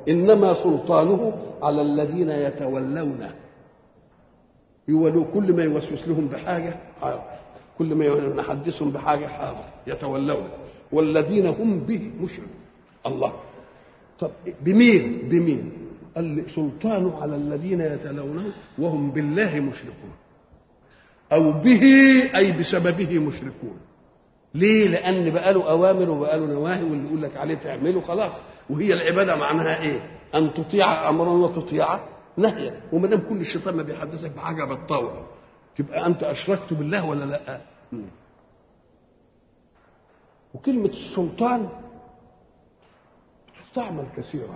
انما سلطانه على الذين يتولونه يولوا كل ما يوسوس لهم بحاجه حاضر كل ما نحدثهم بحاجه حاضر يتولون والذين هم به مشركون الله طب بمين بمين قال لي سلطانه على الذين يتلونه وهم بالله مشركون او به اي بسببه مشركون ليه لان بقى له اوامر وبقى له نواهي واللي يقول لك عليه تعمله خلاص وهي العباده معناها ايه ان تطيع امرا وتطيع نهيا وما دام كل الشيطان ما بيحدثك بحاجه بالطوع تبقى انت اشركت بالله ولا لا وكلمه السلطان تستعمل كثيرا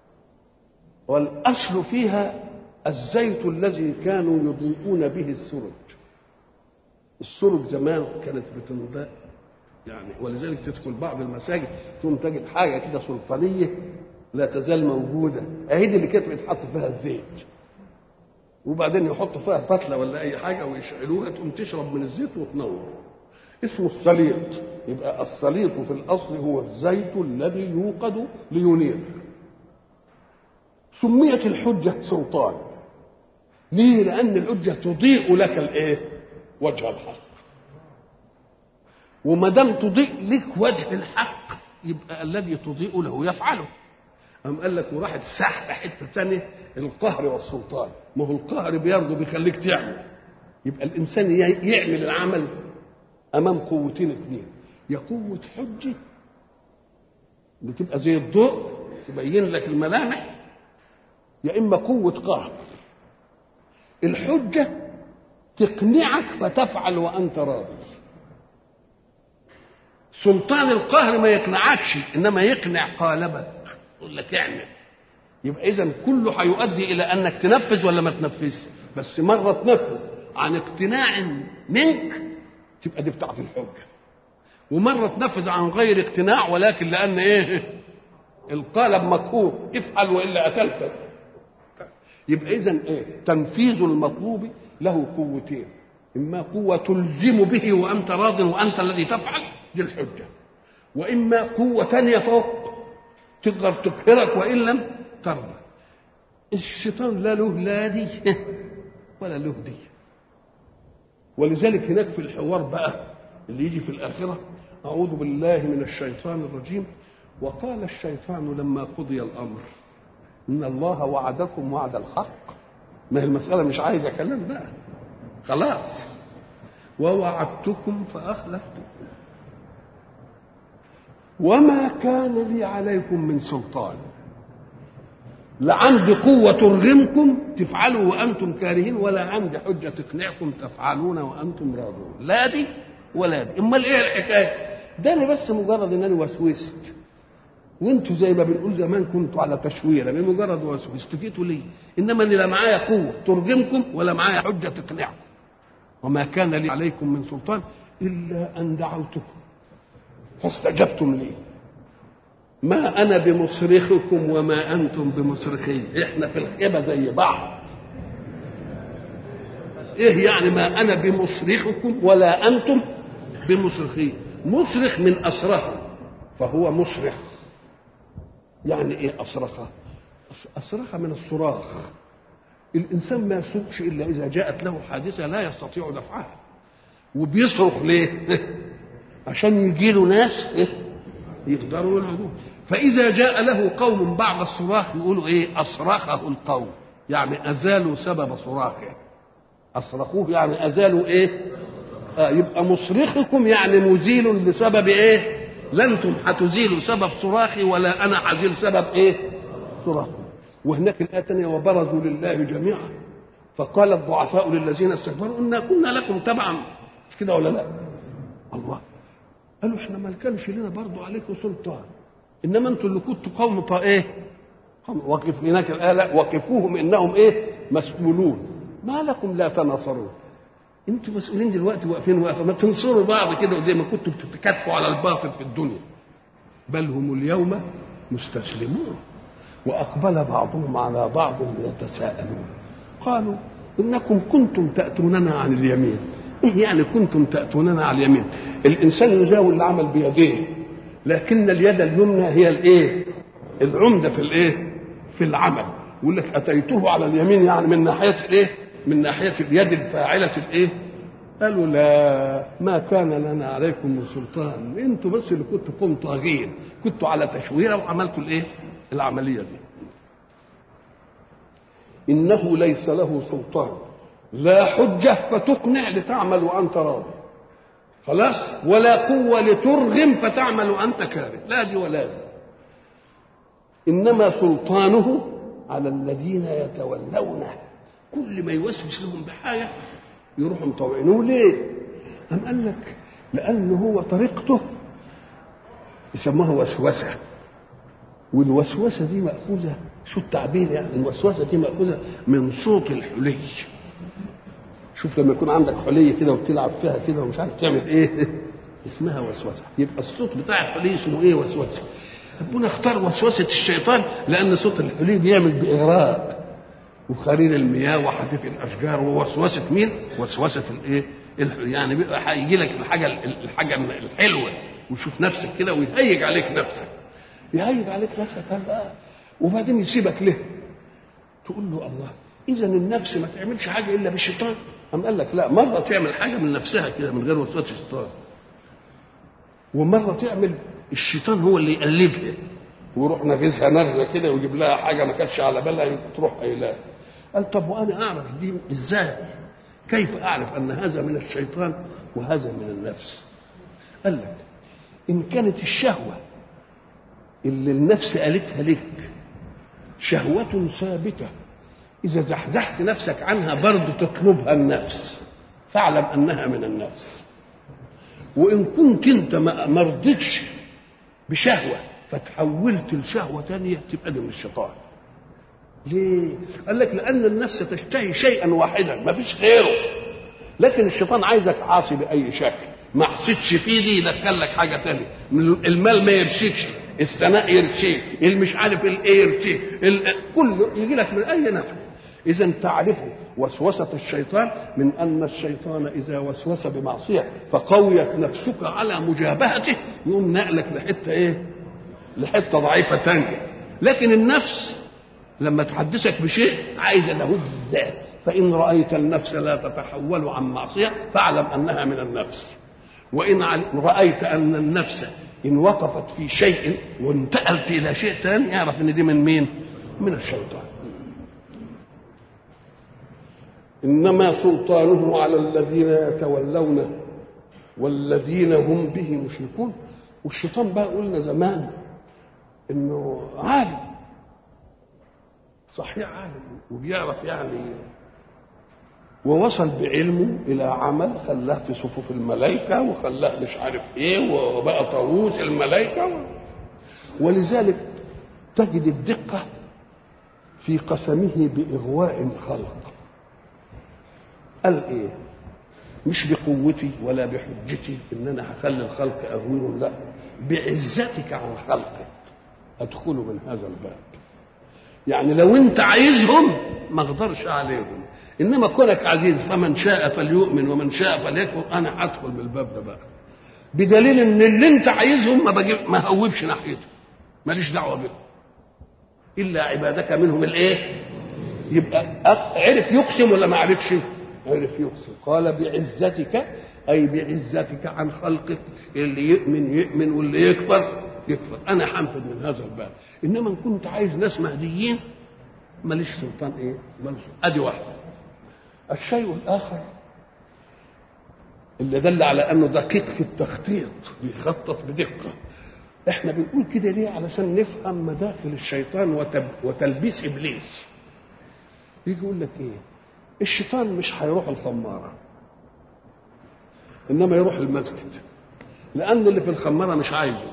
والاصل فيها الزيت الذي كانوا يضيئون به السرج السرج زمان كانت بتنضاء يعني ولذلك تدخل بعض المساجد ثم تجد حاجه كده سلطانيه لا تزال موجوده اهي دي اللي كانت بيتحط فيها الزيت وبعدين يحطوا فيها فتله ولا اي حاجه ويشعلوها تقوم تشرب من الزيت وتنور اسمه السليط يبقى السليط في الاصل هو الزيت الذي يوقد لينير سميت الحجه سلطان ليه لان الحجه تضيء لك الايه وجه الحق وما دام تضيء لك وجه الحق يبقى الذي تضيء له يفعله أم قال لك وراحت سحب حته ثانيه القهر والسلطان ما هو القهر بيرضى بيخليك تعمل يبقى الانسان يعمل العمل امام قوتين اثنين يا قوه حجه بتبقى زي الضوء تبين لك الملامح يا اما قوه قهر الحجه تقنعك فتفعل وانت راضي سلطان القهر ما يقنعكش انما يقنع قالبك يقول لك اعمل يبقى اذا كله هيؤدي الى انك تنفذ ولا ما تنفذش بس مره تنفذ عن اقتناع منك تبقى دي بتاعت الحجه ومره تنفذ عن غير اقتناع ولكن لان ايه القالب مقهور افعل والا قتلتك يبقى اذا ايه تنفيذ المطلوب له قوتين اما قوه تلزم به وانت راض وانت الذي تفعل دي الحجه واما قوه ثانيه فوق تقدر تقهرك وان لم ترضى الشيطان لا له لا دي ولا له دي ولذلك هناك في الحوار بقى اللي يجي في الآخرة أعوذ بالله من الشيطان الرجيم وقال الشيطان لما قضي الأمر إن الله وعدكم وعد الحق ما هي المسألة مش عايزة كلام بقى خلاص ووعدتكم فأخلفتكم وما كان لي عليكم من سلطان لا عندي قوة ترغمكم تفعلوا وأنتم كارهين ولا عندي حجة تقنعكم تفعلون وأنتم راضون لا دي ولا دي أمال إيه الحكاية ده أنا بس مجرد إن أنا وسوست وانتوا زي ما بنقول زمان كنتوا على تشويره بمجرد وسوست جيتوا ليه انما انا لا معايا قوه ترغمكم ولا معايا حجه تقنعكم وما كان لي عليكم من سلطان الا ان دعوتكم فاستجبتم لي ما انا بمصرخكم وما انتم بمصرخي احنا في الخيبه زي بعض ايه يعني ما انا بمصرخكم ولا انتم بمصرخي مصرخ من اصرخ فهو مصرخ يعني ايه اصرخ اصرخ من الصراخ الانسان ما يصرخش الا اذا جاءت له حادثه لا يستطيع دفعها وبيصرخ ليه عشان يجي له ناس يقدروا يلعبوه فإذا جاء له قوم بعد الصراخ يقولوا إيه أصرخه القوم يعني أزالوا سبب صراخه أصرخوه يعني أزالوا إيه آه يبقى مصرخكم يعني مزيل لسبب إيه لا أنتم هتزيلوا سبب صراخي ولا أنا هزيل سبب إيه صراخي وهناك الآية الثانية وبرزوا لله جميعا فقال الضعفاء للذين استكبروا إنا كنا لكم تبعا مش كده ولا لا الله قالوا احنا ما كانش لنا برضه عليكم سلطان انما انتوا اللي كنتوا قوم طا ايه وقف هناك الايه لا وقفوهم انهم ايه مسؤولون ما لكم لا تناصرون انتوا مسؤولين دلوقتي واقفين واقفه ما تنصروا بعض كده زي ما كنتوا بتتكاتفوا على الباطل في الدنيا بل هم اليوم مستسلمون واقبل بعضهم على بعض يتساءلون قالوا انكم كنتم تاتوننا عن اليمين ايه يعني كنتم تاتوننا على اليمين الانسان يزاول العمل بيديه لكن اليد اليمنى هي الايه العمده في الايه في العمل يقول لك اتيته على اليمين يعني من ناحيه الايه من ناحيه اليد الفاعله الايه قالوا لا ما كان لنا عليكم من سلطان انتوا بس اللي كنتوا قوم طاغين كنتوا على تشويره وعملتوا الايه العمليه دي انه ليس له سلطان لا حجه فتقنع لتعمل وانت راضي خلاص ولا قوه لترغم فتعمل وانت كاره لا دي ولا دي انما سلطانه على الذين يتولونه كل ما يوسوس لهم بحاجه يروحوا مطوعينه ليه؟ أم قال لك لأنه هو طريقته يسموها وسوسة والوسوسة دي مأخوذة شو التعبير يعني الوسوسة دي مأخوذة من صوت الحلي شوف لما يكون عندك حلية كده وبتلعب فيها كده ومش عارف تعمل ايه اسمها وسوسة يبقى الصوت بتاع الحلي اسمه ايه وسوسة ربنا اختار وسوسة الشيطان لأن صوت الحلي بيعمل بإغراء وخرير المياه وحديث الاشجار ووسوسه مين؟ وسوسه الايه؟ يعني هيجي لك الحاجه الحاجه الحلوه ويشوف نفسك كده ويهيج عليك نفسك يهيج عليك نفسك بقى وبعدين يسيبك له تقول له الله اذا النفس ما تعملش حاجه الا بالشيطان قام قال لك لا مره تعمل حاجه من نفسها كده من غير وسوسه الشيطان ومره تعمل الشيطان هو اللي يقلبها ويروح نافذها نغزه كده ويجيب لها حاجه ما كانتش على بالها تروح قايلها قال طب وانا اعرف دي ازاي كيف اعرف ان هذا من الشيطان وهذا من النفس قال لك ان كانت الشهوه اللي النفس قالتها لك شهوة ثابتة إذا زحزحت نفسك عنها برضه تطلبها النفس فاعلم أنها من النفس وإن كنت أنت ما رضيتش بشهوة فتحولت لشهوة تانية تبقى دي من الشيطان ليه؟ قال لك لأن النفس تشتهي شيئا واحدا ما فيش غيره لكن الشيطان عايزك عاصي بأي شكل ما عصيتش فيه دي يدخل لك حاجة تانية المال ما يرشيكش الثناء يرشيك المش عارف الايه يرشيك كله يجي لك من اي نفس اذا تعرفه وسوسه الشيطان من ان الشيطان اذا وسوس بمعصيه فقويت نفسك على مجابهته يقوم نقلك لحته ايه لحته ضعيفه ثانيه لكن النفس لما تحدثك بشيء عايزه له بالذات فان رايت النفس لا تتحول عن معصيه فاعلم انها من النفس وان رايت ان النفس ان وقفت في شيء وانتقلت الى شيء ثاني اعرف ان دي من مين من الشيطان انما سلطانه على الذين يتولونه والذين هم به مشركون والشيطان بقى قلنا زمان انه عالم صحيح عالم وبيعرف يعني ووصل بعلمه الى عمل خلاه في صفوف الملائكه وخلاه مش عارف ايه وبقى طاووس الملائكه و... ولذلك تجد الدقه في قسمه باغواء الخلق قال ايه مش بقوتي ولا بحجتي ان انا هخلي الخلق اغويهم لا بعزتك عن خلقك ادخلوا من هذا الباب يعني لو انت عايزهم ما اقدرش عليهم انما كونك عزيز فمن شاء فليؤمن ومن شاء فليكفر انا هدخل من الباب ده بقى بدليل ان اللي انت عايزهم ما بجيب ما هوبش ناحيته ماليش دعوه بهم الا عبادك منهم الايه يبقى عرف يقسم ولا ما عرفش عرف يقسم قال بعزتك اي بعزتك عن خلقك اللي يؤمن يؤمن واللي يكفر يكفر انا حنفذ من هذا الباب انما ان كنت عايز ناس مهديين ماليش سلطان ايه ماليش ادي واحده الشيء الاخر اللي دل على انه دقيق في التخطيط بيخطط بدقه احنا بنقول كده ليه علشان نفهم مداخل الشيطان وتب... وتلبيس ابليس يجي يقول لك ايه الشيطان مش هيروح الخماره انما يروح المسجد لان اللي في الخماره مش عايزه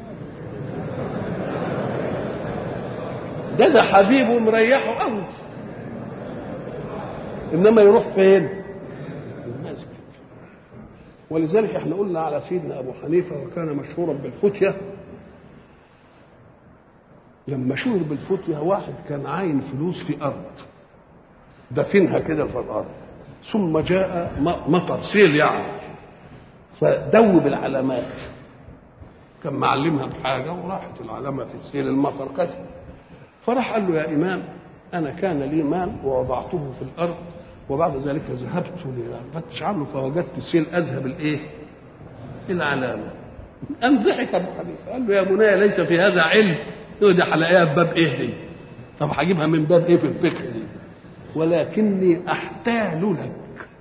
ده ده حبيبه مريحه قوي انما يروح فين المسجد ولذلك احنا قلنا على سيدنا ابو حنيفه وكان مشهورا بالفتيه لما شهر بالفتيه واحد كان عاين فلوس في ارض دفنها كده في الارض ثم جاء مطر سيل يعني فدوب العلامات كان معلمها بحاجه وراحت العلامه في السيل المطر كتب فراح قال له يا إمام أنا كان لي مال ووضعته في الأرض وبعد ذلك ذهبت لأفتش عنه فوجدت سيل أذهب الإيه؟ العلامة أم ضحك أبو حنيفة قال له يا منايا ليس في هذا علم يقول ده هلاقيها بباب إيه دي؟ طب هجيبها من باب إيه في الفقه دي؟ ولكني أحتال لك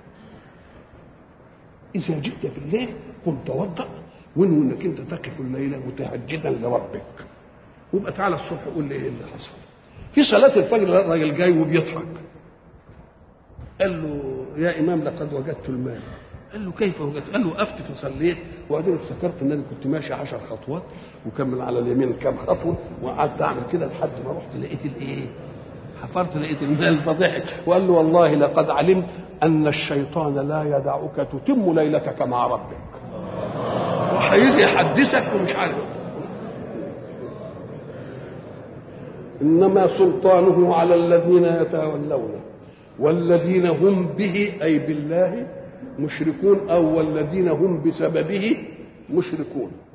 إذا جئت في الليل قم توضأ وانوي انك انت تقف الليله متهجدا لربك ويبقى تعالى الصبح قول لي ايه اللي حصل في صلاه الفجر الراجل جاي وبيضحك قال له يا امام لقد وجدت المال قال له كيف وجدت؟ قال له وقفت فصليت وبعدين افتكرت ان انا كنت ماشي عشر خطوات وكمل على اليمين كام خطوه وقعدت اعمل كده لحد ما رحت لقيت الايه؟ حفرت لقيت المال فضحك وقال له والله لقد علمت ان الشيطان لا يدعك تتم ليلتك مع ربك وهيجي يحدثك ومش عارف انما سلطانه على الذين يتولونه والذين هم به اي بالله مشركون او والذين هم بسببه مشركون